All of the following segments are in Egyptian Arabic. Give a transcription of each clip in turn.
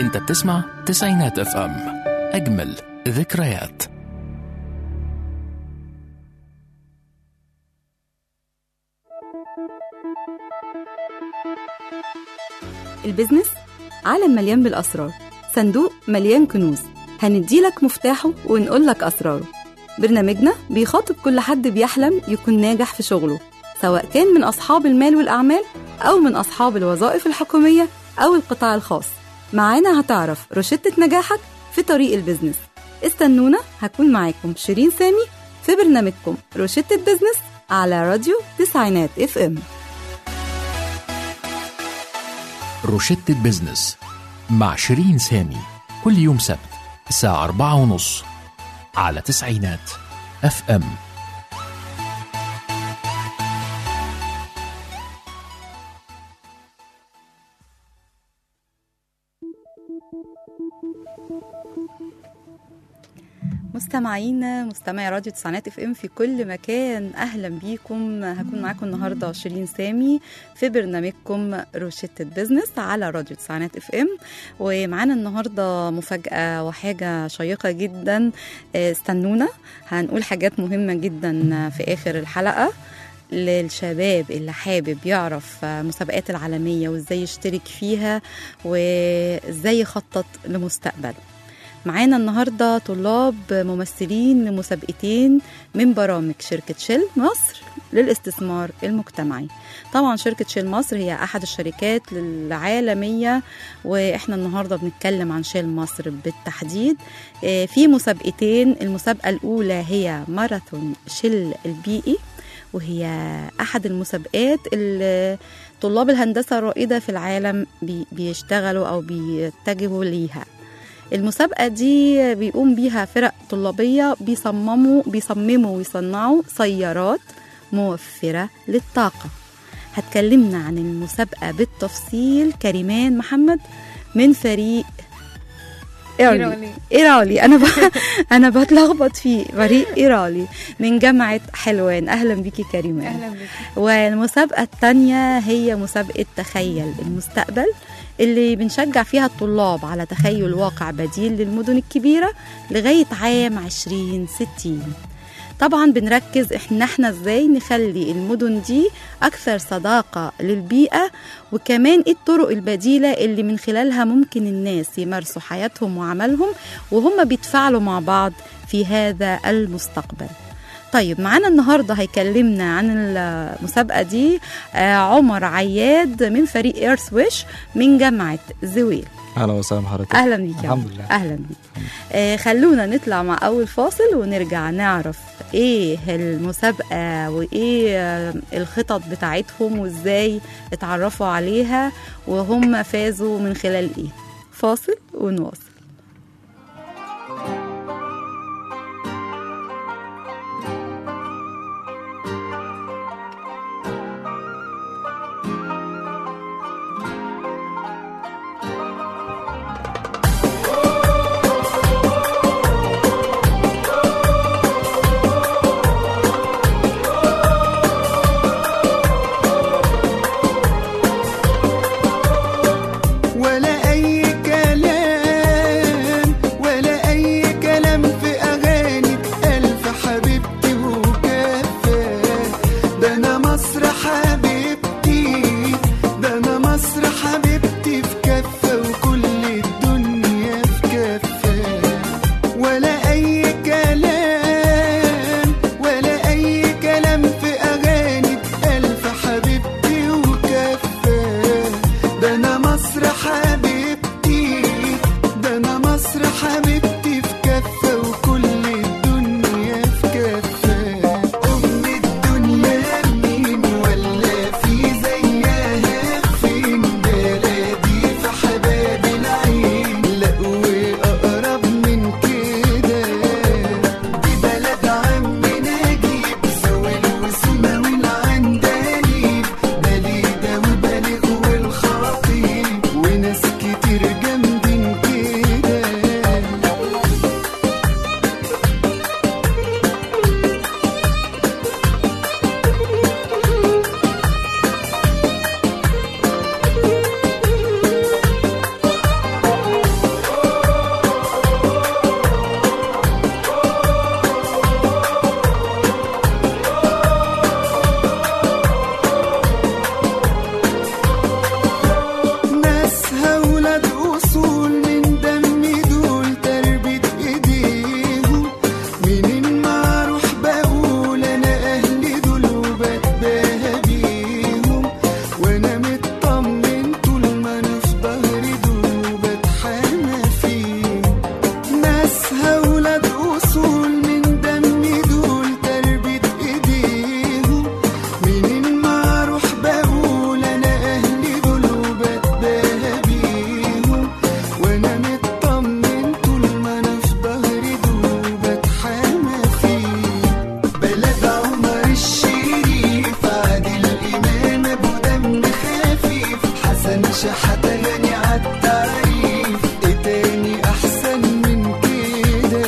انت بتسمع تسعينات اف ام اجمل ذكريات البيزنس عالم مليان بالأسرار صندوق مليان كنوز هنديلك مفتاحه ونقولك أسراره برنامجنا بيخاطب كل حد بيحلم يكون ناجح في شغله سواء كان من أصحاب المال والأعمال أو من أصحاب الوظائف الحكومية أو القطاع الخاص معانا هتعرف روشتة نجاحك في طريق البيزنس استنونا هكون معاكم شيرين سامي في برنامجكم روشتة بيزنس على راديو تسعينات اف ام روشتة بيزنس مع شيرين سامي كل يوم سبت الساعة أربعة ونص على تسعينات اف ام مستمعينا مستمعي راديو تسعينات اف ام في كل مكان اهلا بيكم هكون معاكم النهارده شيرين سامي في برنامجكم روشتة بزنس على راديو تسعينات اف ام ومعانا النهارده مفاجاه وحاجه شيقه جدا آه، استنونا هنقول حاجات مهمه جدا في اخر الحلقه للشباب اللي حابب يعرف مسابقات العالمية وازاي يشترك فيها وازاي يخطط لمستقبله معانا النهاردة طلاب ممثلين لمسابقتين من برامج شركة شيل مصر للاستثمار المجتمعي طبعا شركة شيل مصر هي أحد الشركات العالمية وإحنا النهاردة بنتكلم عن شيل مصر بالتحديد آه، في مسابقتين المسابقة الأولى هي ماراثون شيل البيئي وهي أحد المسابقات اللي طلاب الهندسة الرائدة في العالم بي- بيشتغلوا أو بيتجهوا ليها المسابقة دي بيقوم بيها فرق طلابية بيصمموا بيصمموا ويصنعوا سيارات موفرة للطاقة هتكلمنا عن المسابقة بالتفصيل كريمان محمد من فريق إيرالي إيرالي. إيرالي أنا ب... أنا بتلخبط فيه فريق إيرالي من جامعة حلوان أهلا بيكي كريمان اهلا بك والمسابقة التانية هي مسابقة تخيل المستقبل اللي بنشجع فيها الطلاب على تخيل واقع بديل للمدن الكبيرة لغاية عام 2060 طبعا بنركز احنا احنا ازاي نخلي المدن دي اكثر صداقة للبيئة وكمان ايه الطرق البديلة اللي من خلالها ممكن الناس يمارسوا حياتهم وعملهم وهم بيتفاعلوا مع بعض في هذا المستقبل طيب معانا النهارده هيكلمنا عن المسابقه دي آه، عمر عياد من فريق ايرث ويش من جامعه زويل اهلا وسهلا بحضرتك اهلا بيك يا الحمد عمر. لله. اهلا بيك آه خلونا نطلع مع اول فاصل ونرجع نعرف ايه المسابقه وايه آه، الخطط بتاعتهم وازاي اتعرفوا عليها وهم فازوا من خلال ايه فاصل ونواصل ولا أي كلام ولا أي كلام في أغاني ألف حبيبتي وكفى ده أنا مصر حبيبتي ده أنا مصر حبيبتي في كفة وكل الدنيا في كفة ولا أي كلام ولا أي كلام في أغاني ألف حبيبتي وكفى ده أنا مصر حبيبتي ده أنا مصر حبيبتي في كفة وكل الدنيا في كفة أم الدنيا مين ولا في زيها فين بلا شحاتة غني عالتعريف ايه تاني احسن من كده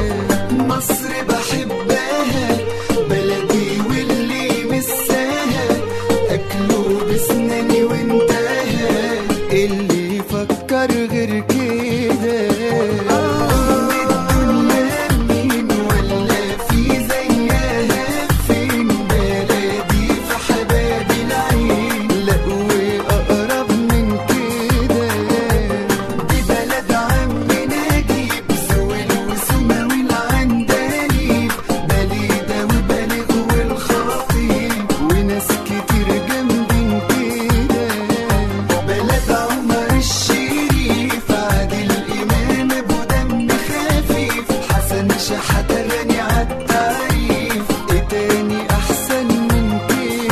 مصر بحبها بلدي واللي مساها اكله بسناني وانتهى اللي يفكر غير كده أم الدنيا مين ولا في زيها فين بلدي في حباب العين لا واقرب من كده دي بلد عم نجيب سويل وسما والعندليب بليدة وبالغ والخطيب وناس كتير جنبين كده بلد عمر الشريف عادل إمام أبو دم خفيف حسن شحاتة غني عالتعريف إيه تاني أحسن من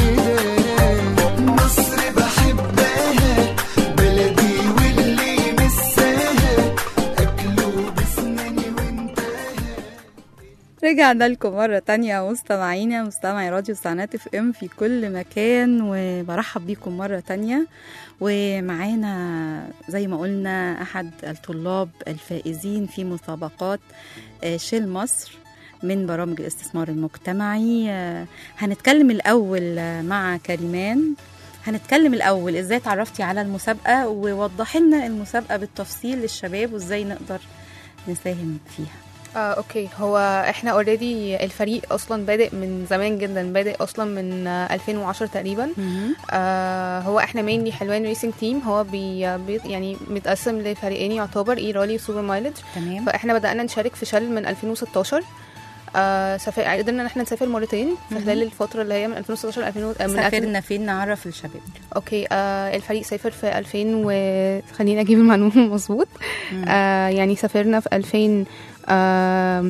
كده مصر بحبها بلدي واللي مساها أكله بسناني وانتهى رجعنا لكم مرة تانية مستمعينا مستمعي راديو سعنات اف ام في كل مكان وبرحب بيكم مرة تانية ومعانا زي ما قلنا أحد الطلاب الفائزين في مسابقات آه، شيل مصر من برامج الاستثمار المجتمعي آه، هنتكلم الأول آه، مع كريمان هنتكلم الأول ازاي تعرفتي على المسابقة ووضحي لنا المسابقة بالتفصيل للشباب وازاي نقدر نساهم فيها آه، اوكي هو احنا اوريدي الفريق اصلا بادئ من زمان جدا بادئ اصلا من آه 2010 تقريبا آه هو احنا مينلي حلوان ريسنج تيم هو بي بي يعني متقسم لفريقين يعتبر اي رالي وسوبر مايلج تمام فاحنا بدأنا نشارك في شل من 2016 آه سافر قدرنا ان احنا نسافر مرتين في مهم. خلال الفتره اللي هي من 2016 ل 2000 و- آه، من 2000 سافرنا فين نعرف الشباب اوكي آه الفريق سافر في 2000 و خلينا اجيب المعلومه مظبوط آه يعني سافرنا في 2000 آه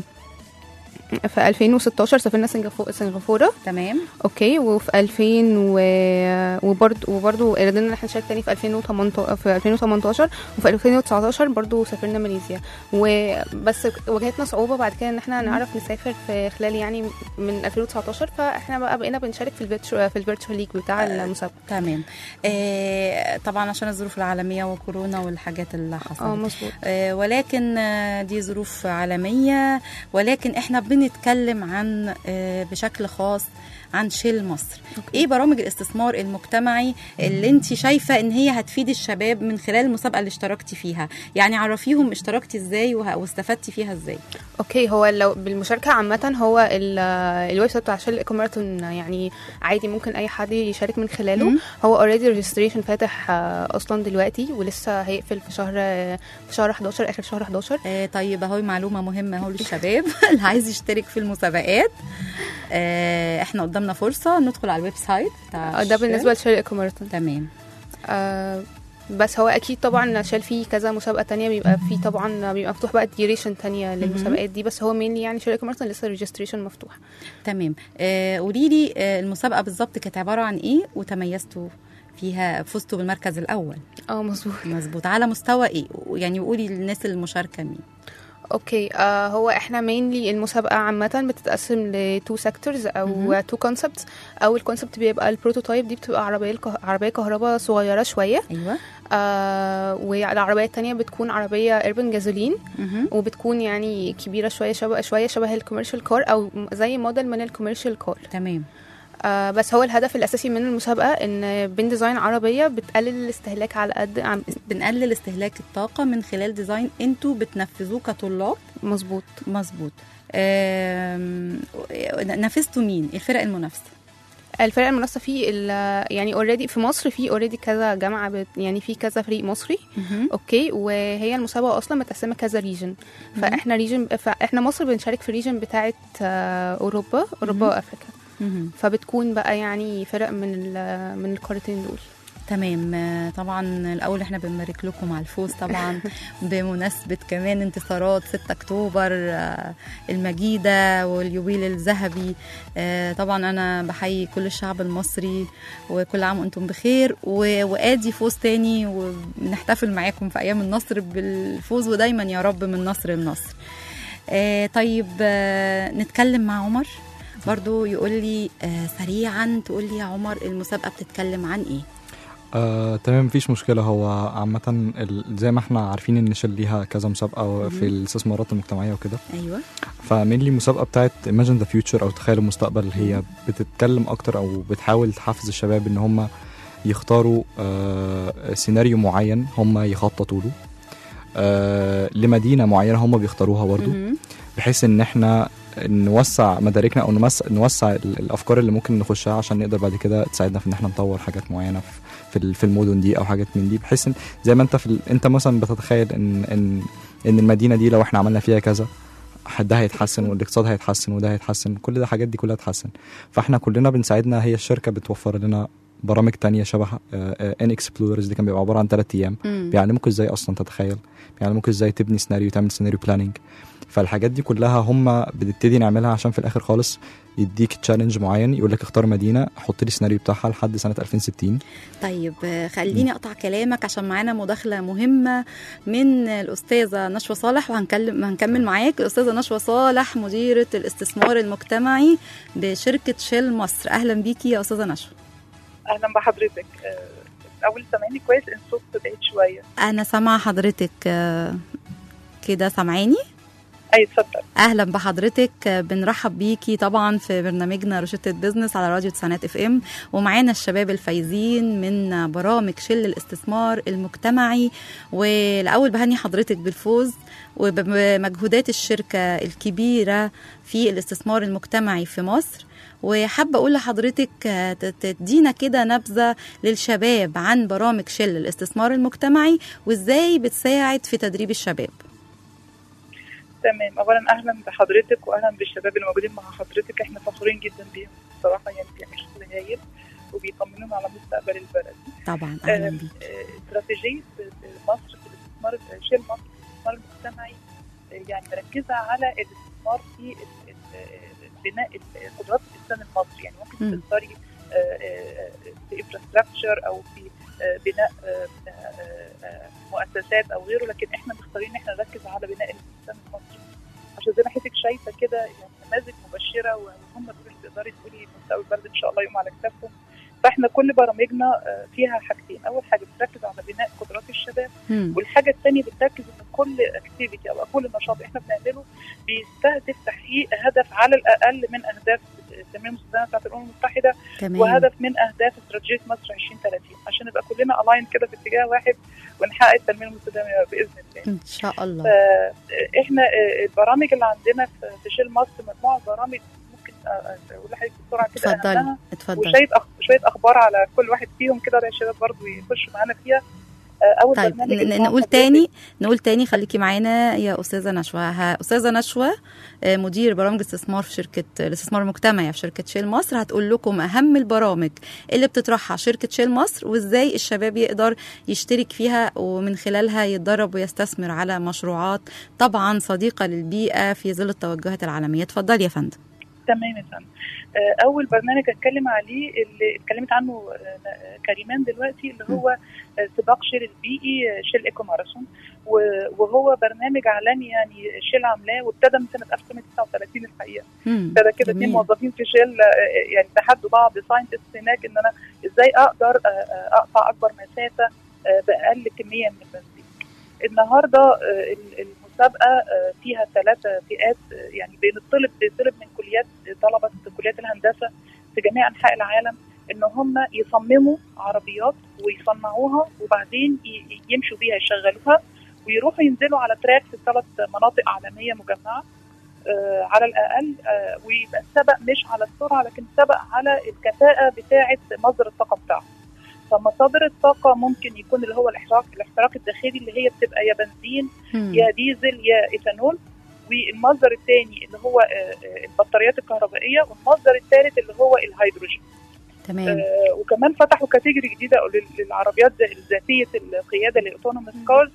في 2016 سافرنا سنغافو- سنغافوره تمام اوكي وفي 2000 و... وبرضه وبرضه قدرنا ان احنا نشارك تاني في 2018 في 2018 وفي 2019 برضه سافرنا ماليزيا وبس واجهتنا صعوبه بعد كده ان احنا نعرف نسافر في خلال يعني من 2019 فاحنا بقى بقينا بنشارك في الفيرتشوال في الفيرتشوال ليج بتاع المسابقه تمام آه طبعا عشان الظروف العالميه وكورونا والحاجات اللي حصلت اه مظبوط آه ولكن آه دي ظروف عالميه ولكن احنا بنتكلم عن آه بشكل خاص عن شيل مصر ايه برامج الاستثمار المجتمعي اللي انت شايفه ان هي هتفيد الشباب من خلال المسابقه اللي اشتركتي فيها يعني عرفيهم اشتركتي ازاي وه- واستفدتي فيها ازاي اوكي هو لو بالمشاركه عامه هو ال- الويب سايت بتاع شل ماراثون يعني عادي ممكن اي حد يشارك من خلاله مم. هو اوريدي ريجستريشن فاتح آه، اصلا دلوقتي ولسه هيقفل في شهر في شهر 11 اخر شهر 11 آه طيب اهو معلومه مهمه اهو للشباب اللي عايز يشترك في المسابقات آه احنا قدامنا فرصه ندخل على الويب سايت بتاع آه، ده الشل. بالنسبه لشل ماراثون تمام آه بس هو اكيد طبعا شال فيه كذا مسابقه تانية بيبقى فيه طبعا بيبقى مفتوح بقى ديوريشن تانية للمسابقات دي بس هو مينلي يعني شركه ماراثون لسه ريجستريشن مفتوح تمام آه قولي لي آه المسابقه بالظبط كانت عباره عن ايه وتميزتوا فيها فزتوا بالمركز الاول اه مظبوط مظبوط على مستوى ايه يعني قولي للناس المشاركه مين اوكي آه هو احنا مينلي المسابقه عامه بتتقسم لتو سيكتورز او تو كونسبتس اول كونسبت بيبقى البروتوتايب دي بتبقى عربيه الكه... عربيه كهرباء صغيره شويه ايوه آه والعربيه التانية بتكون عربيه اربن جازولين مهم. وبتكون يعني كبيره شويه شبه شويه شبه الكوميرشال كار او زي موديل من الكوميرشال كار تمام آه بس هو الهدف الاساسي من المسابقه ان بين ديزاين عربيه بتقلل الاستهلاك على قد عم- بنقلل استهلاك الطاقه من خلال ديزاين انتوا بتنفذوه كطلاب مظبوط مظبوط آم، نافستوا مين الفرق المنافسه الفرق المنافسه في ال- يعني اوريدي في مصر في اوريدي كذا جامعه بت يعني في كذا فريق مصري مهم. اوكي وهي المسابقه اصلا متقسمه كذا ريجن فاحنا ريجن فاحنا مصر بنشارك في ريجن بتاعه آه، اوروبا اوروبا مهم. وافريقيا مهم. فبتكون بقى يعني فرق من ال- من القارتين دول تمام آه، طبعا الاول احنا بنبارك لكم على الفوز طبعا بمناسبه كمان انتصارات 6 اكتوبر آه، المجيده واليوبيل الذهبي آه، طبعا انا بحيي كل الشعب المصري وكل عام وانتم بخير و- وادي فوز تاني وبنحتفل معاكم في ايام النصر بالفوز ودايما يا رب من نصر لنصر آه، طيب آه، نتكلم مع عمر برضو يقول لي آه، سريعا تقول لي يا عمر المسابقه بتتكلم عن ايه آه، تمام مفيش مشكلة هو عامة ال- زي ما احنا عارفين ان شل ليها كذا مسابقة في الاستثمارات المجتمعية وكده ايوه فمينلي المسابقة بتاعت Imagine the Future أو تخيل المستقبل هي بتتكلم أكتر أو بتحاول تحفز الشباب إن هم يختاروا آه سيناريو معين هم يخططوا له آه لمدينة معينة هم بيختاروها برضو مهم. بحيث إن احنا نوسع مداركنا أو نمس- نوسع ال- الأفكار اللي ممكن نخشها عشان نقدر بعد كده تساعدنا في إن احنا نطور حاجات معينة في في ال- في المدن دي أو حاجات من دي بحيث إن زي ما أنت في ال... أنت مثلا بتتخيل إن إن إن المدينة دي لو احنا عملنا فيها كذا ده هيتحسن والاقتصاد هيتحسن وده هيتحسن كل ده الحاجات دي كلها تتحسن فاحنا كلنا بنساعدنا هي الشركه بتوفر لنا برامج تانية شبه ان اكسبلوررز دي كان بيبقى عباره عن ثلاث ايام مم. بيعلموك ازاي اصلا تتخيل بيعلموك ازاي تبني سيناريو تعمل سيناريو بلاننج فالحاجات دي كلها هم بنبتدي نعملها عشان في الاخر خالص يديك تشالنج معين يقول لك اختار مدينه حط لي السيناريو بتاعها لحد سنه 2060 طيب آه، خليني اقطع كلامك عشان معانا مداخله مهمه من الاستاذه نشوى صالح وهنكلم هنكمل معاك الاستاذه نشوى صالح مديره الاستثمار المجتمعي بشركه شيل مصر اهلا بيكي يا استاذه نشوى اهلا بحضرتك آه، اول سامعني كويس ان الصوت بعيد شويه انا سامعه حضرتك آه، كده سامعاني اي اتفضل اهلا بحضرتك آه، بنرحب بيكي طبعا في برنامجنا روشتة بزنس على راديو تسعينات اف ام ومعانا الشباب الفايزين من برامج شل الاستثمار المجتمعي والاول بهني حضرتك بالفوز وبمجهودات الشركه الكبيره في الاستثمار المجتمعي في مصر وحابه اقول لحضرتك آه، ت- تدينا كده نبذه للشباب عن برامج شل الاستثمار المجتمعي وازاي بتساعد في تدريب الشباب تمام اولا اهلا بحضرتك واهلا بالشباب اللي موجودين مع حضرتك احنا فخورين جدا بيهم بصراحه يعني بيعملوا شغل هايل وبيطمنونا على مستقبل البلد طبعا اهلا آه، بيك آه، استراتيجيه مصر في الاستثمار شيل مصر في الاستثمار المجتمعي آه، يعني مركزه على الاستثمار في ال- ال- آه، بناء ال- قدرات الانسان المصري يعني مم. ممكن تختاري آه، آه، في انفراستراكشر او في آه، بناء آه، آه، آه، مؤسسات او غيره لكن احنا مختارين ان احنا نركز على بناء الانسان المصري عشان زي ما حضرتك شايفه كده يعني نماذج مبشره وهم دول اللي تقدري تقولي مستقبل البلد ان شاء الله يقوم على كتافهم فاحنا كل برامجنا آه، فيها حاجتين اول حاجه بتركز على بناء قدرات الشباب مم. والحاجه الثانيه بتركز ان كل اكتيفيتي او كل نشاط احنا بنعمله بيستهدف تحقيق هدف على الاقل من اهداف التنميه المستدامه بتاعت الامم المتحده تمام وهدف من اهداف استراتيجيه مصر 2030 عشان نبقى كلنا الاين كده في اتجاه واحد ونحقق التنميه المستدامه باذن الله. ان شاء الله فاحنا آه، البرامج اللي عندنا في في شيل مصر مجموعه برامج ممكن آه، آه، اقول لحضرتك بسرعه كده اتفضلي أهمها اتفضلي وشويه أخ... شويه اخبار على كل واحد فيهم كده يا شباب برضه يخشوا معانا فيها آه، اول طيب برنامج ن- اللي ن- مع نقول حضرتك- تاني نقول تاني خليكي معانا يا استاذه نشوى ها- استاذه نشوى آه، مدير برامج الاستثمار في شركه الاستثمار المجتمعي في شركه شيل مصر هتقول لكم اهم البرامج اللي بتطرحها شركه شيل مصر وازاي الشباب يقدر يشترك فيها ومن خلالها يتدرب ويستثمر على مشروعات طبعا صديقه للبيئه في ظل التوجهات العالميه اتفضلي يا فندم تمام يا فندم آه، اول برنامج اتكلم عليه اللي اتكلمت عنه آه، كريمان دلوقتي اللي هو آه، سباق شيل البيئي آه، شيل ايكو ماراثون و- وهو برنامج عالمي يعني شيل عاملاه وابتدى من سنه 1939 الحقيقه مم، ابتدى كده جميل. اثنين موظفين في شيل آه، يعني تحدوا بعض ساينتست هناك ان انا ازاي اقدر آه، آه، اقطع اكبر مسافه آه، باقل كميه من البنزين. النهارده آه، ال- المسابقه آه، فيها ثلاثه فئات آه، يعني بنطلب بيطلب من كليات طلبه كليات الهندسه في جميع انحاء العالم ان هم يصمموا عربيات ويصنعوها وبعدين ي- يمشوا بيها يشغلوها ويروحوا ينزلوا على تراك في ثلاث مناطق عالميه مجمعه آه، على الاقل آه، ويبقى السبق مش على السرعه لكن سبق على الكفاءه بتاعه مصدر الطاقه بتاعه فمصادر الطاقه ممكن يكون اللي هو الاحتراق الاحتراق الداخلي اللي هي بتبقى يا بنزين مم. يا ديزل يا ايثانول والمصدر الثاني اللي هو آه، آه، البطاريات الكهربائيه والمصدر الثالث اللي هو الهيدروجين تمام آه، وكمان فتحوا كاتيجوري جديده لل- للعربيات ذاتيه القياده الاوتونوموس كارز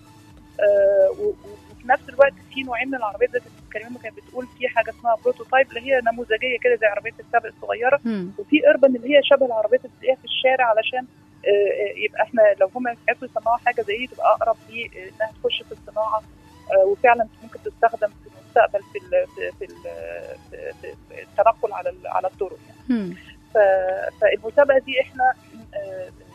وفي نفس الوقت في نوعين من العربيات زي ما كريم كانت بتقول في حاجه اسمها بروتوتايب اللي هي نموذجيه كده زي عربيه السبق الصغيره مم. وفي اربن اللي هي شبه العربيات اللي بتلاقيها في الشارع علشان آه، آه، يبقى احنا لو هم عرفوا يصنعوا حاجه زي دي تبقى اقرب لانها تخش في الصناعه آه، وفعلا ممكن تستخدم في المستقبل في ال- في في ال- في- في- في التنقل على ال- على الطرق يعني مم. ف- فالمسابقه دي احنا آه، شباب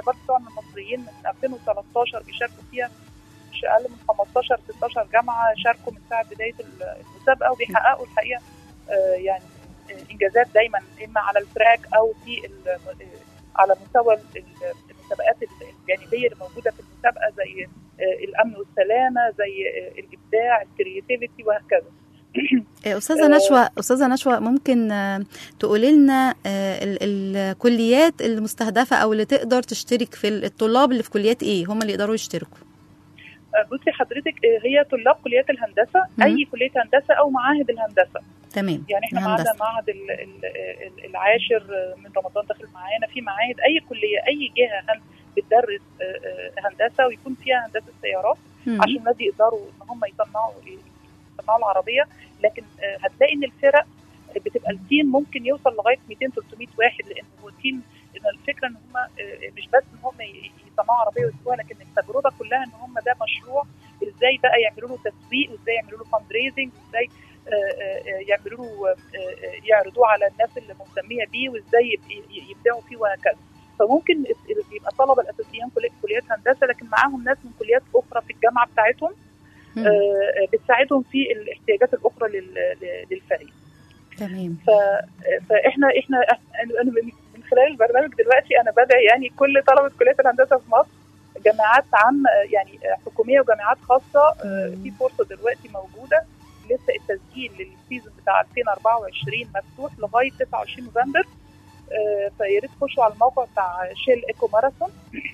التطلبات بتوعنا المصريين من 2013 بيشاركوا فيها مش اقل من 15 16 جامعه شاركوا من ساعه بدايه المسابقه وبيحققوا الحقيقه آه، يعني آه، انجازات دايما اما على التراك او في ال- آه، على مستوى ال- ال- المسابقات الجانبيه اللي موجوده في المسابقه زي آه، الامن والسلامه زي آه، الابداع الكرياتيفيتي وهكذا آه، استاذه نشوى استاذه نشوى ممكن آه، تقولي لنا آه، ال- الكليات المستهدفه او اللي تقدر تشترك في ال- الطلاب اللي في كليات ايه هم اللي يقدروا يشتركوا آه، بصي حضرتك آه، هي طلاب كليات الهندسه مم. اي كليه هندسه او معاهد الهندسه تمام يعني احنا معانا الهندسة. معهد ال- ال- ال- العاشر من رمضان داخل معانا في معاهد اي كليه اي جهه هن- بتدرس آه، آه، هندسه ويكون فيها هندسه سيارات مم. عشان الناس يقدروا ان هم يصنعوا يصنعوا العربيه لكن آه، هتلاقي ان الفرق بتبقى التيم ممكن يوصل لغايه 200 300 واحد لان هو تيم ان الفكره ان هم آه، مش بس ان هم ي- يصنعوا عربيه ويسوقوها لكن التجربه كلها ان هم ده مشروع ازاي بقى يعملوا له تسويق وازاي يعملوا له فاند ريزنج وازاي آه، آه، يعملوا له آه، آه، يعرضوه على الناس اللي مهتميه بيه وازاي يب- ي- يبدعوا فيه وهكذا فممكن يبقى طلبه الاساسيين كلي- كليات هندسه لكن معاهم ناس من كليات اخرى في الجامعه بتاعتهم مم. آه، بتساعدهم في الاحتياجات الاخرى لل- للفريق تمام ف- فاحنا احنا انا أنا من من خلال البرنامج دلوقتي انا بدعي يعني كل طلبه كليات الهندسه في مصر جامعات عامه يعني حكوميه وجامعات خاصه آه، مم. في فرصه دلوقتي موجوده لسه التسجيل للسيزون بتاع 2024 مفتوح لغايه 29 نوفمبر آه، فيا ريت تخشوا على الموقع بتاع شيل ايكو ماراثون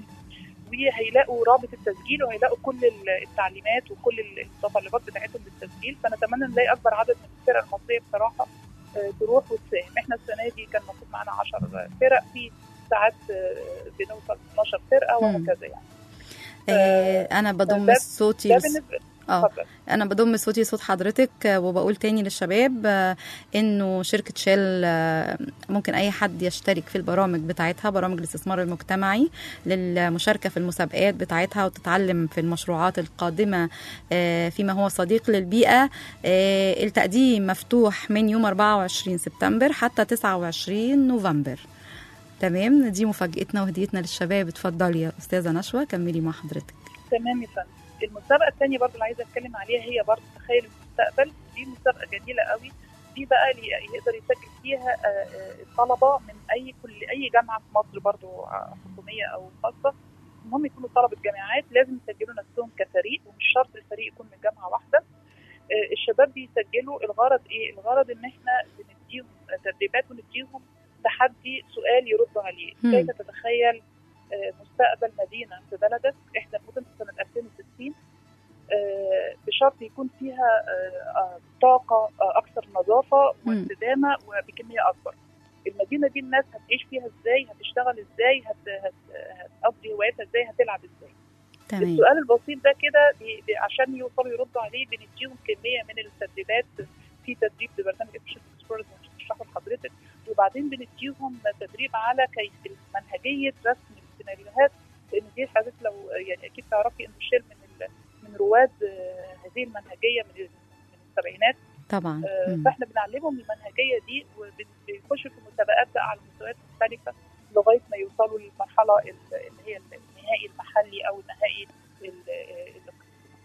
وهيلاقوا رابط التسجيل وهيلاقوا كل التعليمات وكل المتطلبات بتاعتهم للتسجيل فنتمنى نلاقي اكبر عدد من الفرق المصريه بصراحه آه، تروح وتساهم احنا السنه دي كان المفروض معانا 10 فرق في ساعات آه، بنوصل 12 فرقه مم. وهكذا يعني آه، انا بضم ده- صوتي ده لس- بالنسبه اه اتفضل انا بضم صوتي صوت حضرتك آه، وبقول تاني للشباب آه، انه شركه شيل آه، ممكن اي حد يشترك في البرامج بتاعتها برامج الاستثمار المجتمعي للمشاركه في المسابقات بتاعتها وتتعلم في المشروعات القادمه آه، فيما هو صديق للبيئه آه، التقديم مفتوح من يوم 24 سبتمبر حتى 29 نوفمبر تمام دي مفاجاتنا وهديتنا للشباب اتفضلي يا استاذه نشوى كملي مع حضرتك تمام يا فندم المسابقه الثانيه برضو اللي عايزه اتكلم عليها هي برضو تخيل المستقبل دي مسابقه جميله قوي دي بقى اللي يقدر يسجل فيها آه، آه، الطلبه من اي كل اي جامعه في مصر برضو آه، حكوميه او خاصه المهم يكونوا طلبه جامعات لازم يسجلوا نفسهم كفريق ومش شرط الفريق يكون من جامعه واحده آه، الشباب بيسجلوا الغرض ايه؟ الغرض ان احنا بنديهم تدريبات ونديهم تحدي سؤال يردوا عليه مم. كيف تتخيل آه، مستقبل مدينه في بلدك احدى المدن في سنه 2060 آه، بشرط يكون فيها آه، آه، طاقه آه، اكثر نظافه مم. واستدامه وبكميه اكبر المدينه دي الناس هتعيش فيها ازاي هتشتغل ازاي هت... هت... هتقضي هواياتها ازاي هتلعب ازاي تمام السؤال البسيط ده كده بي- بي- عشان يوصلوا يردوا عليه بنديهم كميه من التدريبات في تدريب ببرنامج افشن اكسبلورز بشرحه لحضرتك وبعدين بنديهم تدريب على كيف منهجيه رسم السيناريوهات لان دي حضرتك لو يعني اكيد تعرفي ان الشيل من ال... من رواد آه، هذه المنهجيه من من السبعينات طبعا آه، مم. فاحنا بنعلمهم المنهجيه دي وبيخشوا في مسابقات بقى على مستويات مختلفه لغايه ما يوصلوا للمرحله ال- اللي هي النهائي المحلي او النهائي ال- ال-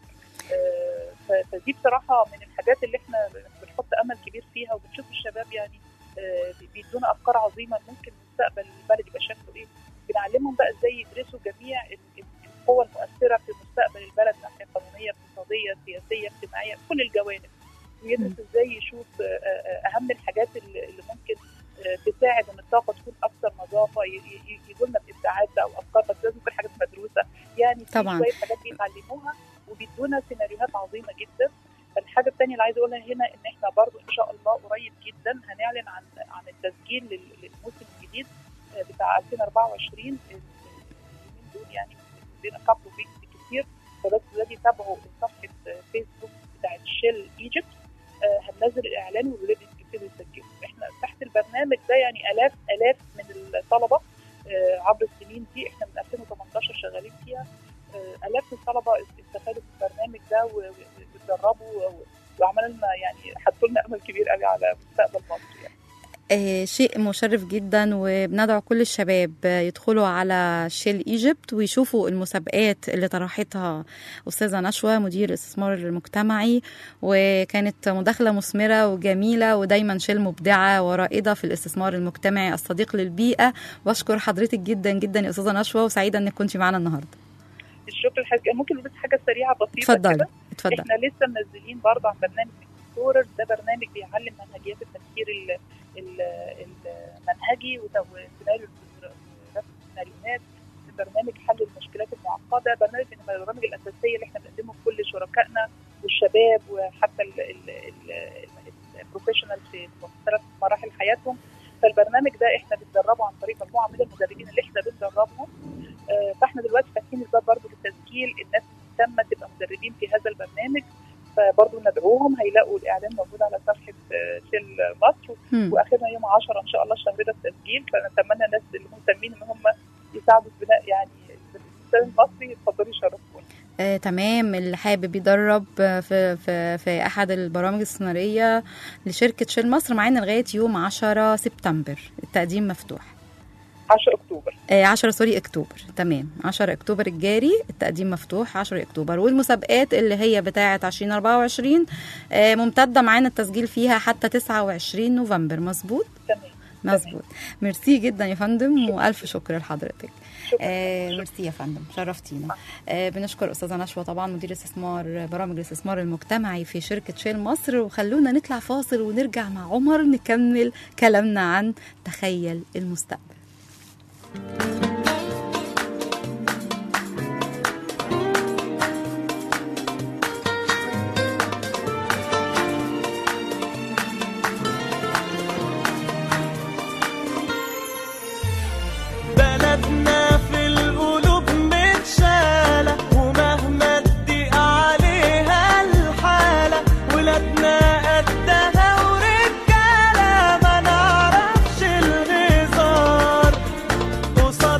آه، ف- فدي بصراحه من الحاجات اللي احنا بنحط امل كبير فيها وبنشوف الشباب يعني آه، بيدونا افكار عظيمه ممكن مستقبل البلد يبقى شكله ايه بنعلمهم بقى ازاي يدرسوا جميع ال- ال- القوى المؤثره في مستقبل البلد من ناحيه قانونيه اقتصاديه سياسيه اجتماعيه في كل الجوانب ويدرس ازاي يشوف آه، آه، اهم الحاجات اللي اللي ممكن آه، تساعد ان الطاقه تكون اكثر نظافه ي- ي- يجوا لنا بابداعات بقى وافكار بس لازم تكون حاجات مدروسه يعني في طبعاً. شويه حاجات بيتعلموها وبيدونا سيناريوهات عظيمه جدا فالحاجه الثانيه اللي عايزه اقولها هنا ان احنا برضو ان شاء الله قريب جدا هنعلن عن عن التسجيل لل- للموسم الجديد آه، بتاع 2024 اليومين دول يعني عندنا كابل ويكس كتير فبس الذي يتابعوا صفحه آه، فيسبوك بتاعت شيل ايجيبت آه، هننزل الاعلان والولاد يبتدوا يسجلوا احنا تحت البرنامج ده يعني الاف الاف من الطلبه آه، عبر السنين دي احنا من 2018 شغالين فيها آه، الاف من الطلبه استفادوا من البرنامج ده و- و- واتدربوا و- وعملوا لنا يعني حطوا لنا امل كبير قوي على مستقبل مصر يعني آه، شيء مشرف جدا وبندعو كل الشباب آه، يدخلوا على شيل ايجيبت ويشوفوا المسابقات اللي طرحتها استاذه نشوى مدير الاستثمار المجتمعي وكانت مداخله مثمره وجميله ودايما شيل مبدعه ورائده في الاستثمار المجتمعي الصديق للبيئه واشكر حضرتك جدا جدا يا استاذه نشوى وسعيده انك كنتي معانا النهارده الشكر الحاجة ممكن بس حاجه سريعه بسيطه اتفضلي كده اتفضلي احنا لسه منزلين برضه عن برنامج اكسبلورر ده برنامج بيعلم منهجيات التفكير ال- ال- المنهجي وسيناريو رسم السيناريوهات برنامج حل المشكلات المعقده برنامج من البرامج الاساسيه اللي احنا بنقدمه لكل شركائنا والشباب وحتى البروفيشنال في مختلف مراحل حياتهم فالبرنامج ده احنا بندربه عن طريق مجموعه من المدربين اللي احنا بندربهم آه، فاحنا دلوقتي فاتحين الباب برضه للتسجيل الناس مهتمه تبقى مدربين في هذا البرنامج فبرضه ندعوهم هيلاقوا الاعلان موجود على صفحه آه، شيل مصر هم. واخرنا يوم 10 ان شاء الله الشهر ده التسجيل فنتمنى الناس اللي مهتمين ان هم يساعدوا في بناء يعني الاستاذ المصري يتفضلوا يشرفونا آه، تمام اللي حابب يدرب آه، في في في احد البرامج الاستثماريه لشركه شيل مصر معانا لغايه يوم 10 سبتمبر التقديم مفتوح 10 اكتوبر آه، 10 سوري اكتوبر تمام 10 اكتوبر الجاري التقديم مفتوح 10 اكتوبر والمسابقات اللي هي بتاعه 2024 آه، ممتده معانا التسجيل فيها حتى 29 نوفمبر مظبوط تمام مظبوط ميرسي جدا يا فندم والف شكر لحضرتك شكرا آه ميرسي يا فندم شرفتينا آه بنشكر استاذه نشوى طبعا مدير استثمار برامج الاستثمار المجتمعي في شركه شيل مصر وخلونا نطلع فاصل ونرجع مع عمر نكمل كلامنا عن تخيل المستقبل بلدنا في القلوب متشالة ومهما تضيق عليها الحالة ولادنا قدها ورجالة ما نعرفش الهزار قصاد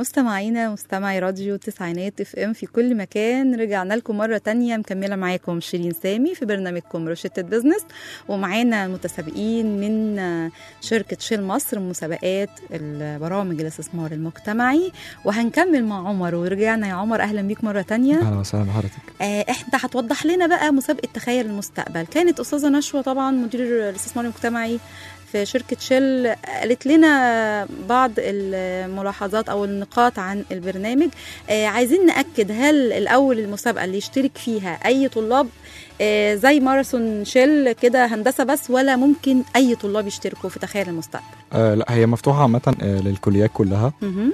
مستمعينا مستمعي راديو تسعينات اف ام في كل مكان رجعنا لكم مرة تانية مكملة معاكم شيرين سامي في برنامجكم روشتة بزنس ومعانا متسابقين من شركة شيل مصر مسابقات البرامج الاستثمار المجتمعي وهنكمل مع عمر ورجعنا يا عمر أهلا بيك مرة تانية اهلا وسهلا بحضرتك آه، انت هتوضح لنا بقى مسابقه تخيل المستقبل كانت استاذه نشوى طبعا مدير الاستثمار المجتمعي في شركة شل قالت لنا بعض الملاحظات أو النقاط عن البرنامج آه، عايزين نأكد هل الأول المسابقة اللي يشترك فيها أي طلاب آه، زي ماراثون شل كده هندسة بس ولا ممكن أي طلاب يشتركوا في تخيل المستقبل آه لا هي مفتوحه عامه آه للكليات كلها مهم.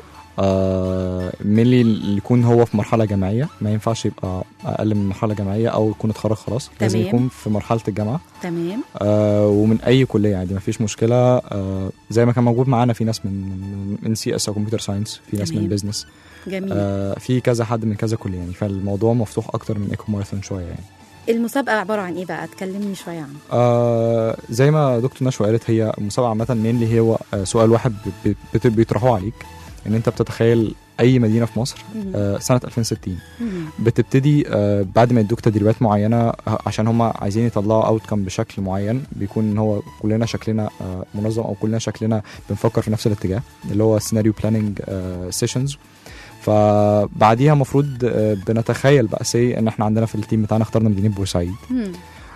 آه مينلي اللي يكون هو في مرحله جامعيه ما ينفعش يبقى اقل من مرحله جامعيه او يكون اتخرج خلاص لازم تمام. يكون في مرحله الجامعه تمام آه ومن اي كليه عادي ما فيش مشكله آه زي ما كان موجود معانا في ناس من من, من سي اس او كمبيوتر ساينس في ناس تمام. من بزنس جميل آه في كذا حد من كذا كليه يعني فالموضوع مفتوح اكتر من ايكو ماراثون شويه يعني المسابقة عبارة عن إيه بقى تكلمني شوية عنها آه زي ما دكتور نشوى قالت هي مسابقه عامه مينلي هو آه سؤال واحد بت- بت- بيطرحوه عليك ان انت بتتخيل اي مدينه في مصر مهم. آه سنه 2060 مهم. بتبتدي آه، بعد ما يدوك تدريبات معينه آه، عشان هم عايزين يطلعوا اوتكم بشكل معين بيكون ان هو كلنا شكلنا آه، منظم او كلنا شكلنا بنفكر في نفس الاتجاه اللي هو سيناريو بلاننج سيشنز فبعديها المفروض بنتخيل بقى سي ان احنا عندنا في التيم بتاعنا اخترنا مدينه بورسعيد مهم.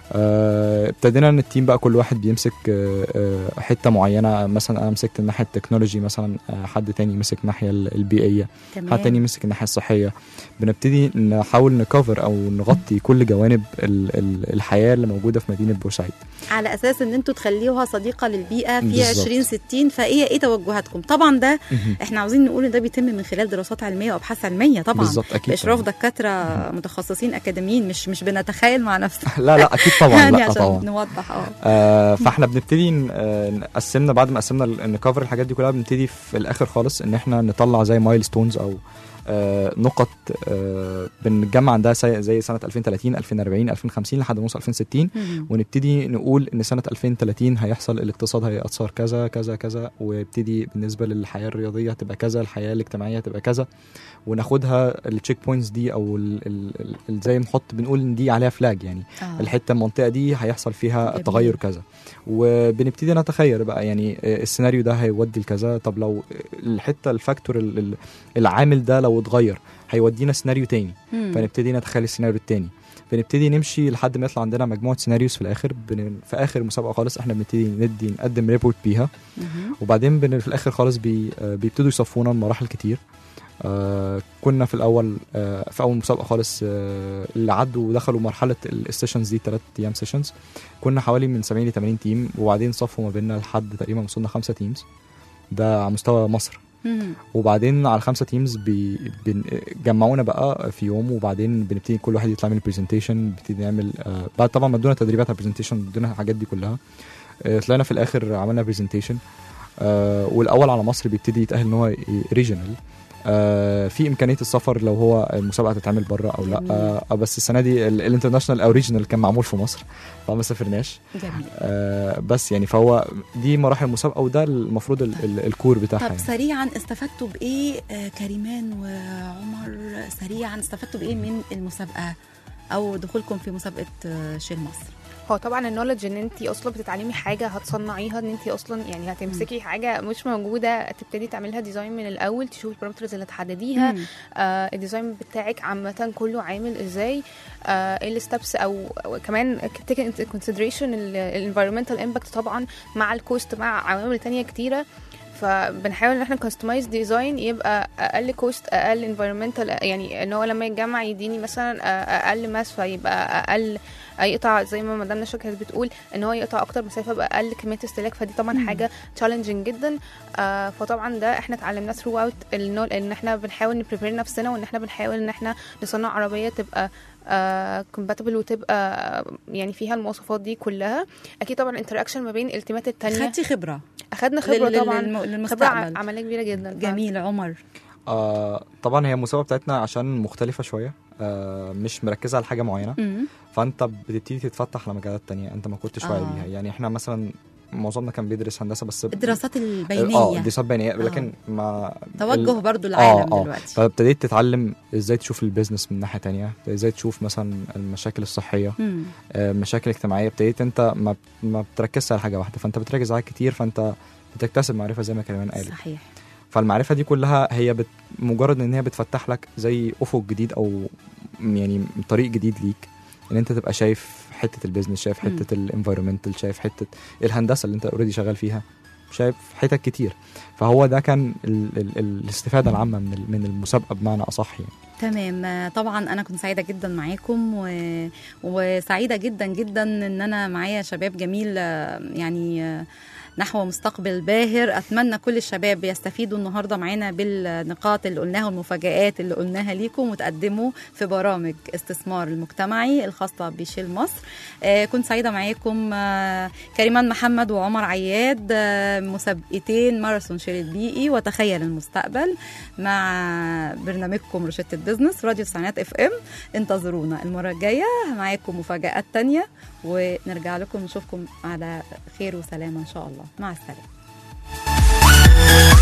آه، ابتدينا ان التيم بقى كل واحد بيمسك آه، آه، حته معينه مثلا انا مسكت الناحيه التكنولوجي مثلا آه، حد تاني مسك الناحيه البيئيه تمام حد تاني يمسك الناحيه الصحيه بنبتدي نحاول نكفر او نغطي كل جوانب ال- ال- الحياه اللي موجوده في مدينه بورسعيد على اساس ان انتوا تخليوها صديقه للبيئه في بالظبط. 2060 فايه ايه توجهاتكم طبعا ده احنا عاوزين نقول ان ده بيتم من خلال دراسات علميه وابحاث علميه طبعا بالظبط اكيد باشراف طبعاً. دكاتره متخصصين اكاديميين مش مش بنتخيل مع نفسنا لا لا اكيد طبعا يعني لا عشان طبعا نوضح اه آه فاحنا بنبتدي ن- آه، نقسمنا بعد ما قسمنا ال- نكفر الحاجات دي كلها بنبتدي في الاخر خالص ان احنا نطلع زي مايل ستونز او آه نقط آه بنجمع عندها زي زي سنه 2030 2040 2050 لحد ما نوصل 2060 مهم. ونبتدي نقول ان سنه 2030 هيحصل الاقتصاد هيأثر كذا كذا كذا ويبتدي بالنسبه للحياه الرياضيه هتبقى كذا الحياه الاجتماعيه هتبقى كذا وناخدها التشيك بوينتس دي او ال- ال- ال- زي نحط بنقول ان دي عليها فلاج يعني آه. الحته المنطقه دي هيحصل فيها جميل. تغير كذا وبنبتدي نتخيل بقى يعني آه، السيناريو ده هيودي لكذا طب لو الحته الفاكتور ال- ال- العامل ده لو اتغير هيودينا سيناريو تاني مم. فنبتدي نتخيل السيناريو التاني فنبتدي نمشي لحد ما يطلع عندنا مجموعه سيناريوز في الاخر بن... في اخر المسابقه خالص احنا بنبتدي ندي نقدم ريبورت بيها مهم. وبعدين بن... في الاخر خالص بي... آه، بيبتدوا يصفونا مراحل كتير آه كنا في الاول آه في اول مسابقه خالص آه اللي عدوا ودخلوا مرحله ال- السيشنز دي ثلاث ايام سيشنز كنا حوالي من 70 ل 80 تيم وبعدين صفوا ما بيننا لحد تقريبا وصلنا خمسه تيمز ده على مستوى مصر مم. وبعدين على الخمسه تيمز بي بن جمعونا بقى في يوم وبعدين بنبتدي كل واحد يطلع من البرزنتيشن بنبتدي نعمل آه بعد طبعا ما ادونا تدريبات على البرزنتيشن ادونا الحاجات دي كلها آه طلعنا في الاخر عملنا برزنتيشن آه والاول على مصر بيبتدي يتاهل ان هو ريجنال آه في امكانيه السفر لو هو المسابقه تتعمل بره او لا جميل. آه بس السنه دي ال- الانترناشونال او ريجنال كان معمول في مصر فما سافرناش جميل آه بس يعني فهو دي مراحل المسابقه وده المفروض ال- ال- الكور بتاعها طب يعني. سريعا استفدتوا بايه آه، كريمان وعمر سريعا استفدتوا بايه من المسابقه او دخولكم في مسابقه آه، شيل مصر هو طبعا النولج ان انت اصلا بتتعلمي حاجه هتصنعيها ان انت اصلا يعني هتمسكي حاجه مش موجوده تبتدي تعمليها ديزاين من الاول تشوفي البارامترز اللي تحدديها مم. آه الديزاين بتاعك عامه كله عامل ازاي آه ايه الستبس او أو كمان تيك انت كونسيدريشن الانفيرمنتال امباكت طبعا مع الكوست مع عوامل تانية كتيره فبنحاول ان احنا كاستمايز ديزاين يبقى اقل كوست اقل انفيرمنتال يعني ان هو لما يتجمع يديني مثلا آه، اقل ماس فيبقى اقل يقطع زي ما مدام نشا كانت بتقول ان هو يقطع اكتر مسافه باقل كميه استهلاك فدي طبعا مم. حاجه تشالنجينج جدا آه فطبعا ده احنا اتعلمناه ثرو اوت ان احنا بنحاول نبريبير نفسنا وان احنا بنحاول ان احنا نصنع عربيه تبقى كومباتبل وتبقى آه، يعني فيها المواصفات دي كلها اكيد طبعا الانتراكشن ما بين التيمات التانية خدتي خبره اخدنا خبره لل- طبعا للم- خبره للمستقبل عمليه كبيره جدا جميل عمر آه طبعا هي المسابقه بتاعتنا عشان مختلفه شويه آه مش مركزه على حاجه معينه مم. فانت بتبتدي تتفتح لمجالات تانية انت ما كنتش واعي آه. بيها يعني احنا مثلا معظمنا كان بيدرس هندسه بس الدراسات اه البينيه دراسات بينيه لكن ما توجه ال- برضو العالم آه، آه. دلوقتي فابتديت تتعلم ازاي تشوف البيزنس من ناحيه تانية ازاي تشوف مثلا المشاكل الصحيه مم. آه، مشاكل اجتماعيه ابتديت انت ما ما بتركزش على حاجه واحده فانت بتركز على كتير فانت بتكتسب معرفه زي ما كريمان قالت صحيح فالمعرفه دي كلها هي بت... مجرد ان هي بتفتح لك زي افق جديد او يعني طريق جديد ليك ان انت تبقى شايف حته البيزنس شايف مم. حته الانفايرمنتال شايف حته الهندسه اللي انت اوريدي شغال فيها شايف حتت كتير فهو ده كان ال... ال... الاستفاده العامه من ال... من المسابقه بمعنى اصح يعني تمام آه، طبعا انا كنت سعيده جدا معاكم و... وسعيده جدا جدا ان انا معايا شباب جميل آه، يعني آه، نحو مستقبل باهر اتمنى كل الشباب يستفيدوا النهارده معانا بالنقاط اللي قلناها والمفاجآت اللي قلناها ليكم وتقدموا في برامج استثمار المجتمعي الخاصه بشيل مصر آه، كنت سعيده معاكم آه، كريمان محمد وعمر عياد آه، مسابقتين ماراثون شيل البيئي وتخيل المستقبل مع برنامجكم روشتة بزنس راديو تسعينات اف ام انتظرونا المرة الجاية معاكم مفاجآت تانية ونرجع لكم نشوفكم على خير وسلامة ان شاء الله مع السلامة